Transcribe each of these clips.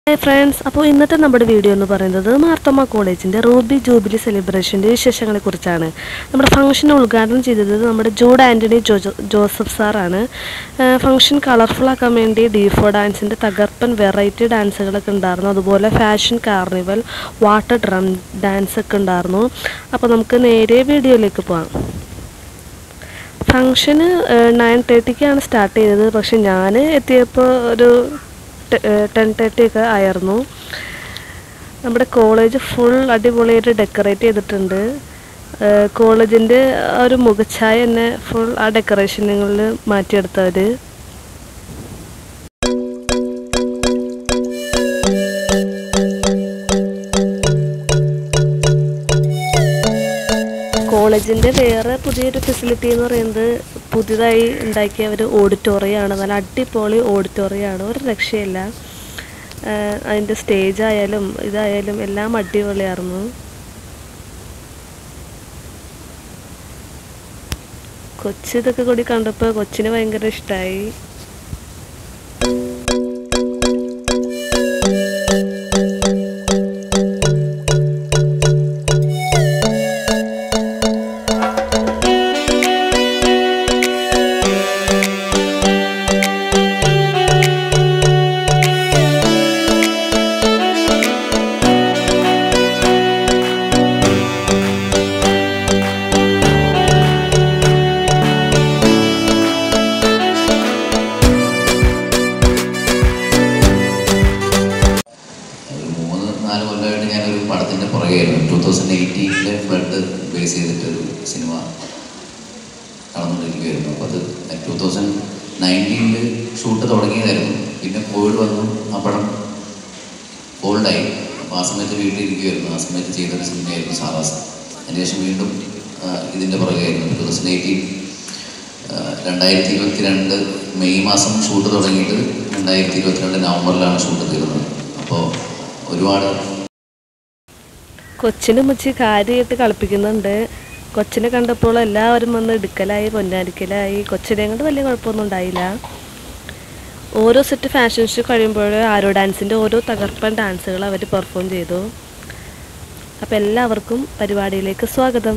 hi friends അപ്പോൾ ഇന്നത്തെ നമ്മുടെ വീഡിയോ എന്ന് പറയുന്നത് മാർത്തോമ കോളേജിൻ്റെ റൂബി ജൂബിലി സെലിബ്രേഷൻ്റെ വിശേഷങ്ങളെ കുറിച്ചാണ് നമ്മുടെ ഫംഗ്ഷൻ ഉദ്ഘാടനം ചെയ്തത് നമ്മുടെ ജൂഡ് ആൻ്റണി ജോ ജോസഫ് സാറാണ് ഫംഗ്ഷൻ കളർഫുൾ ആക്കാൻ വേണ്ടി ഡീഫോ ഡാൻസിൻ്റെ തകർപ്പൻ വെറൈറ്റി ഡാൻസുകളൊക്കെ ഉണ്ടായിരുന്നു അതുപോലെ fashion carnival water drum dance ഒക്കെ ഉണ്ടായിരുന്നു അപ്പോൾ നമുക്ക് നേരെ വീഡിയോയിലേക്ക് പോകാം ഫംഗ്ഷന് നയൻ തേർട്ടിക്കാണ് സ്റ്റാർട്ട് ചെയ്തത് പക്ഷെ ഞാൻ എത്തിയപ്പോൾ ഒരു ടെൻ തേർട്ടി ഒക്കെ ആയിരുന്നു നമ്മുടെ കോളേജ് ഫുൾ അടിപൊളിയായിട്ട് ഡെക്കറേറ്റ് ചെയ്തിട്ടുണ്ട് കോളേജിൻ്റെ ആ ഒരു മുഖച്ഛായ തന്നെ ഫുൾ ആ ഡെക്കറേഷനുകളിൽ മാറ്റിയെടുത്തവർ കോളേജിൻ്റെ വേറെ പുതിയൊരു ഫെസിലിറ്റി എന്ന് പറയുന്നത് പുതിയതായി ഉണ്ടാക്കിയ ഒരു ഓഡിറ്റോറിയമാണ് നല്ല അടിപൊളി ഓഡിറ്റോറിയമാണ് ഒരു രക്ഷയില്ല അതിൻ്റെ സ്റ്റേജ് ആയാലും ഇതായാലും എല്ലാം അടിപൊളിയായിരുന്നു കൊച്ചു ഇതൊക്കെ കൂടി കണ്ടപ്പോൾ കൊച്ചിന് ഭയങ്കര ഇഷ്ടമായി ഒരു മൂന്ന് നാല് കൊല്ലമായിട്ട് ഞാനൊരു പടത്തിൻ്റെ പുറകെയായിരുന്നു ടൂ തൗസൻഡ് എയ്റ്റീനിലെ ഫ്ലഡ് ബേസ് ചെയ്തിട്ട് ഒരു സിനിമ നടന്നുകൊണ്ടിരിക്കുകയായിരുന്നു അപ്പോൾ അത് ടൂ തൗസൻഡ് നയൻറ്റീനിൽ ഷൂട്ട് തുടങ്ങിയതായിരുന്നു പിന്നെ കോവിഡ് വന്നു ആ പടം ഹോൾഡായി അപ്പോൾ ആ സമയത്ത് വീട്ടിലിരിക്കുകയായിരുന്നു ആ സമയത്ത് ചെയ്തൊരു സിനിമയായിരുന്നു സാറാസ് അതിനുശേഷം വീണ്ടും ആ, ഇതിൻ്റെ പുറകെയായിരുന്നു ടൂ തൗസൻഡ് എയ്റ്റീൻ രണ്ടായിരത്തി ഇരുപത്തി രണ്ട് മെയ് മാസം ഷൂട്ട് തുടങ്ങിയിട്ട് രണ്ടായിരത്തി ഇരുപത്തിരണ്ട് നവംബറിലാണ് ഷൂട്ട് തീർന്നത് അപ്പോൾ ഒരുപാട് കൊച്ചിന് മുച്ചി കാര്യമായിട്ട് കളിപ്പിക്കുന്നുണ്ട് കൊച്ചിനെ കണ്ടപ്പോൾ എല്ലാവരും വന്ന് എടുക്കലായി പൊന്നാരിക്കലായി കൊച്ചിനെ കൊണ്ട് വലിയ കുഴപ്പമൊന്നും ഉണ്ടായില്ല ഓരോ സെറ്റ് ഫാഷൻ ഷോ കഴിയുമ്പോൾ ആരോ ഡാൻസിൻ്റെ ഓരോ തകർപ്പൻ ഡാൻസുകൾ അവർ പെർഫോം ചെയ്തു അപ്പോൾ എല്ലാവർക്കും പരിപാടിയിലേക്ക് സ്വാഗതം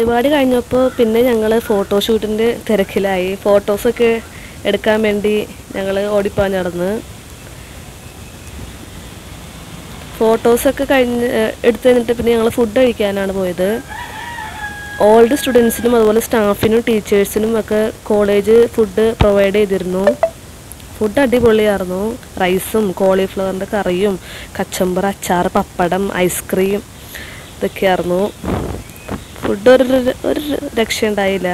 പരിപാടി കഴിഞ്ഞപ്പോൾ പിന്നെ ഞങ്ങൾ ഫോട്ടോഷൂട്ടിൻ്റെ തിരക്കിലായി ഫോട്ടോസൊക്കെ എടുക്കാൻ വേണ്ടി ഞങ്ങൾ ഓടിപ്പോകാൻ നടന്ന് ഫോട്ടോസൊക്കെ കഴിഞ്ഞ് ഏഹ് എടുത്ത് കഴിഞ്ഞിട്ട് പിന്നെ ഞങ്ങൾ ഫുഡ് കഴിക്കാനാണ് പോയത് ഓൾഡ് സ്റ്റുഡൻസിനും അതുപോലെ സ്റ്റാഫിനും ടീച്ചേഴ്സിനും ഒക്കെ കോളേജ് ഫുഡ് പ്രൊവൈഡ് ചെയ്തിരുന്നു ഫുഡ് അടിപൊളിയായിരുന്നു റൈസും കോളിഫ്ലവറിൻ്റെ കറിയും കച്ചമ്പർ അച്ചാർ പപ്പടം ഐസ്ക്രീം ഇതൊക്കെയായിരുന്നു ഫുഡ് ഒരു ഒരു രക്ഷയുണ്ടായില്ല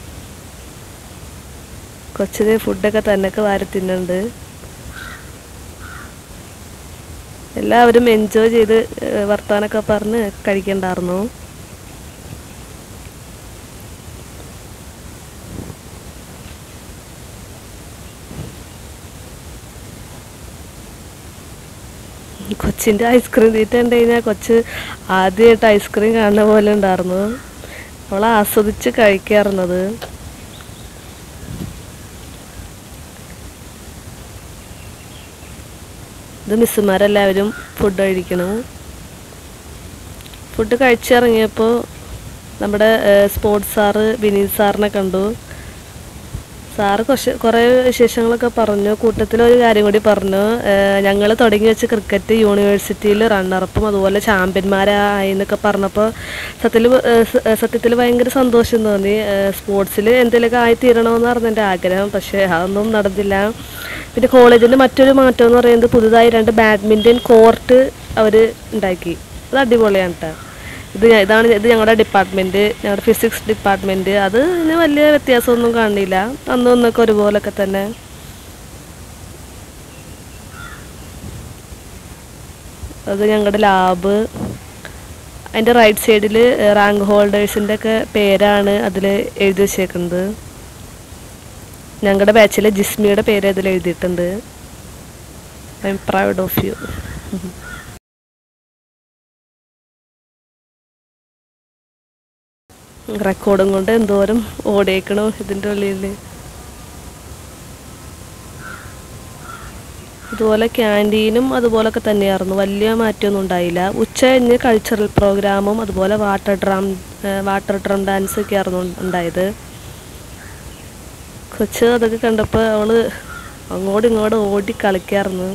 കൊച്ചിന് ഫുഡൊക്കെ തന്നെയൊക്കെ വാരി തിന്നുന്നുണ്ട് എല്ലാവരും എൻജോയ് ചെയ്ത് ഏഹ് വർത്താനൊക്കെ പറഞ്ഞ് കഴിക്കണ്ടായിരുന്നു കൊച്ചിൻ്റെ ഐസ്ക്രീം തീറ്റ കണ്ടു കഴിഞ്ഞാൽ കൊച്ച് ആദ്യമായിട്ട് ഐസ്ക്രീം കാണുന്ന പോലെ ഉണ്ടായിരുന്നു അവൾ ആസ്വദിച്ച് കഴിക്കാറുള്ളത് ഇത് മിസ്സുമാരെല്ലാവരും ഫുഡ് കഴിക്കണം ഫുഡ് കഴിച്ചിറങ്ങിയപ്പോൾ നമ്മുടെ സ്പോർട്സ് സാറ് വിനീത് സാറിനെ കണ്ടു സാറ് കുറച്ച് കുറേ വിശേഷങ്ങളൊക്കെ പറഞ്ഞു കൂട്ടത്തിൽ ഒരു കാര്യം കൂടി പറഞ്ഞു ഞങ്ങൾ തുടങ്ങി വെച്ച ക്രിക്കറ്റ് യൂണിവേഴ്സിറ്റിയിൽ റണ്ണറപ്പും അതുപോലെ ചാമ്പ്യന്മാരായി എന്നൊക്കെ പറഞ്ഞപ്പോൾ സത്യത്തിൽ സത്യത്തിൽ ഭയങ്കര സന്തോഷം തോന്നി സ്പോർട്സിൽ എന്തെങ്കിലുമൊക്കെ ആയി തീരണമെന്നായിരുന്നു എൻ്റെ ആഗ്രഹം പക്ഷേ അതൊന്നും നടന്നില്ല പിന്നെ കോളേജിൽ മറ്റൊരു മാറ്റം എന്ന് പറയുന്നത് പുതുതായി രണ്ട് ബാഡ്മിൻ്റൺ കോർട്ട് അവർ ഉണ്ടാക്കി അത് അടിപൊളിയാണ് കേട്ടോ ഇത് ഞ- ഇതാണ് ഇത് ഞങ്ങളുടെ ഡിപ്പാർട്ട്മെൻറ്റ് ഞങ്ങളുടെ ഫിസിക്സ് ഡിപ്പാർട്ട്മെൻറ്റ് അത് പിന്നെ വലിയ വ്യത്യാസമൊന്നും കാണില്ല അന്നും ഒന്നൊക്കെ ഒരുപോലൊക്കെ തന്നെ അത് ഞങ്ങളുടെ ലാബ് അതിൻ്റെ റൈറ്റ് സൈഡിൽ റാങ്ക് ഹോൾഡേഴ്സിൻ്റെ ഒക്കെ പേരാണ് അതിൽ എഴുതി വെച്ചേക്കുന്നത് ഞങ്ങളുടെ ബാച്ചിലെ ജിസ്മിയുടെ പേര് അതിൽ എഴുതിയിട്ടുണ്ട് I am proud of you റെക്കോർഡും കൊണ്ട് എന്തോരം ഓടിയേക്കണോ ഇതിൻ്റെ ഉള്ളിൽ ഇതുപോലെ ക്യാൻറ്റീനും അതുപോലൊക്കെ തന്നെയായിരുന്നു വലിയ മാറ്റമൊന്നും ഉണ്ടായില്ല ഉച്ച കഴിഞ്ഞ് കൾച്ചറൽ പ്രോഗ്രാമും അതുപോലെ water drum water drum dance ഒക്കെ ആയിരുന്നു ഉണ്ടായത് കൊച്ച് അതൊക്കെ കണ്ടപ്പോൾ അവള് അങ്ങോട്ടും ഇങ്ങോട്ടും ഓടി കളിക്കായിരുന്നു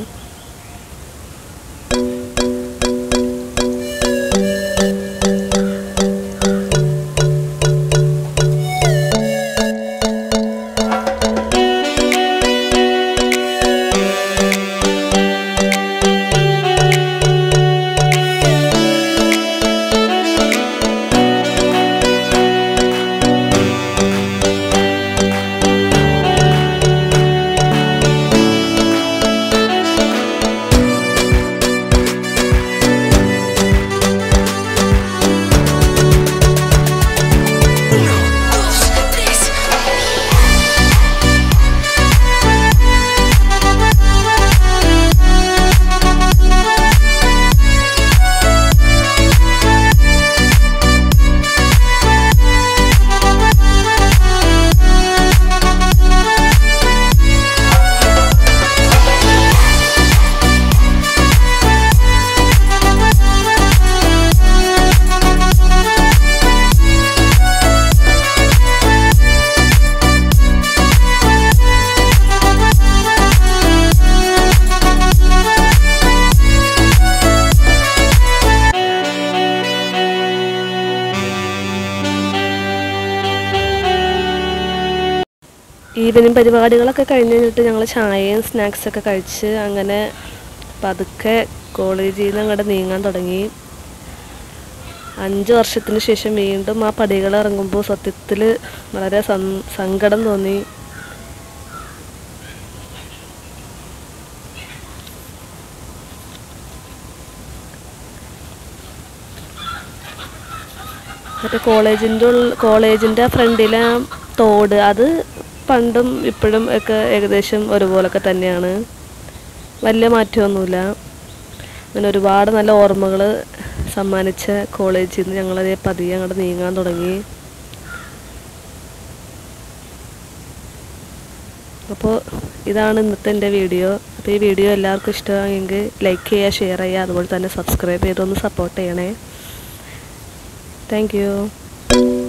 ഈവനിങ് പരിപാടികളൊക്കെ കഴിഞ്ഞ് കഴിഞ്ഞിട്ട് ഞങ്ങൾ ചായയും സ്നാക്സൊക്കെ കഴിച്ച് അങ്ങനെ പതുക്കെ കോളേജിൽ നിന്ന് അങ്ങോട്ട് നീങ്ങാൻ തുടങ്ങി അഞ്ച് വർഷത്തിന് ശേഷം വീണ്ടും ആ പടികൾ ഇറങ്ങുമ്പോൾ സത്യത്തിൽ വളരെ സം- സങ്കടം തോന്നി മറ്റേ കോളേജിൻ്റെ ഉള്ള കോളേജിൻ്റെ ഫ്രണ്ടിലെ ആ തോട് അത് പണ്ടും ഇപ്പോഴും ഒക്കെ ഏകദേശം ഒരുപോലൊക്കെ തന്നെയാണ് വലിയ മാറ്റമൊന്നുമില്ല അങ്ങനെ ഒരുപാട് നല്ല ഓർമ്മകൾ സമ്മാനിച്ച കോളേജിൽ നിന്ന് ഞങ്ങളത് പതിയെ അങ്ങോട്ട് നീങ്ങാൻ തുടങ്ങി അപ്പോൾ ഇതാണ് ഇന്നത്തെ എൻ്റെ വീഡിയോ അപ്പോൾ ഈ വീഡിയോ എല്ലാവർക്കും ഇഷ്ടമായെങ്കിൽ ലൈക്ക് ചെയ്യുക ഷെയർ ചെയ്യുക അതുപോലെ തന്നെ സബ്സ്ക്രൈബ് ചെയ്തൊന്ന് സപ്പോർട്ട് ചെയ്യണേ താങ്ക് യു